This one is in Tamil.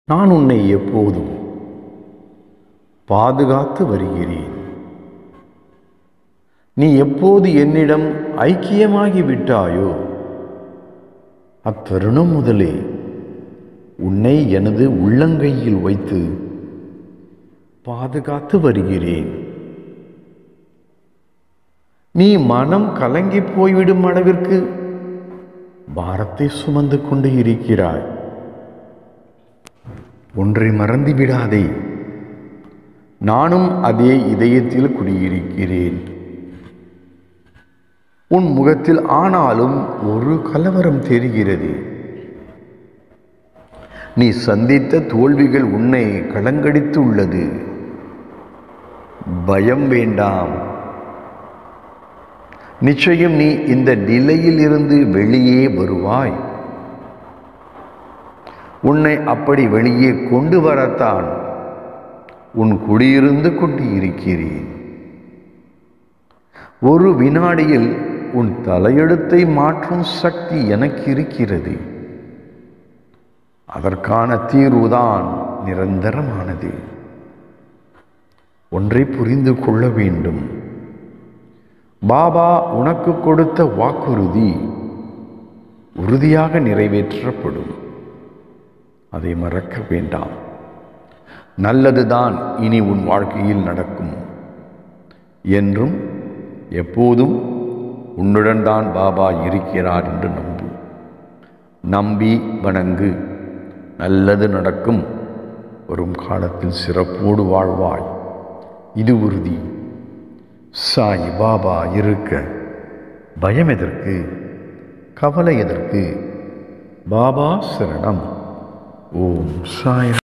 நான் உன்னை எப்போதும் பாதுகாத்து வருகிறேன் நீ எப்போது என்னிடம் ஐக்கியமாகி விட்டாயோ அத்தருணம் முதலே உன்னை எனது உள்ளங்கையில் வைத்து பாதுகாத்து வருகிறேன் நீ மனம் கலங்கி போய்விடும் அளவிற்கு பாரத்தை சுமந்து கொண்டு இருக்கிறாய் ஒன்றை மறந்து விடாதே நானும் அதே இதயத்தில் குடியிருக்கிறேன் உன் முகத்தில் ஆனாலும் ஒரு கலவரம் தெரிகிறது நீ சந்தித்த தோல்விகள் உன்னை கலங்கடித்து உள்ளது பயம் வேண்டாம் நிச்சயம் நீ இந்த நிலையில் இருந்து வெளியே வருவாய் உன்னை அப்படி வெளியே கொண்டு வரத்தான் உன் குடியிருந்து கொண்டு இருக்கிறேன் ஒரு வினாடியில் உன் தலையெழுத்தை மாற்றும் சக்தி எனக்கு இருக்கிறது அதற்கான தீர்வுதான் நிரந்தரமானது ஒன்றை புரிந்து கொள்ள வேண்டும் பாபா உனக்கு கொடுத்த வாக்குறுதி உறுதியாக நிறைவேற்றப்படும் அதை மறக்க வேண்டாம் நல்லதுதான் இனி உன் வாழ்க்கையில் நடக்கும் என்றும் எப்போதும் உன்னுடன் தான் பாபா இருக்கிறார் என்று நம்பு நம்பி வணங்கு நல்லது நடக்கும் வரும் காலத்தில் சிறப்போடு வாழ்வாய் இது உறுதி சாய் பாபா இருக்க பயம் எதற்கு கவலை எதற்கு பாபா சரணம் ஓம் சாய்